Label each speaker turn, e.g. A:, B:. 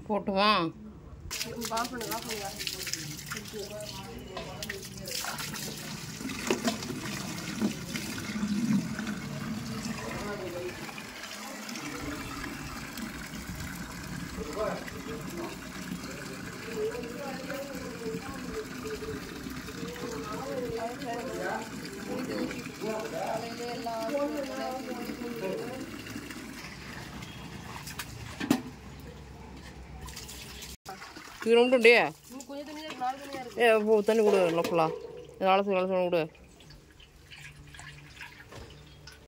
A: போட்டுமா
B: ஆஃப் பண்ணுங்க ஆஃப் பண்ணுங்க
A: இது ரொம்ப
B: இன்னும் கொஞ்சம் தண்ணி தான் இருக்கு, நாலு தண்ணியா இருக்கு
A: ஏ போ தண்ணி கொடு நல்லா ஃபுல்லாக நாலு நாலு கொடு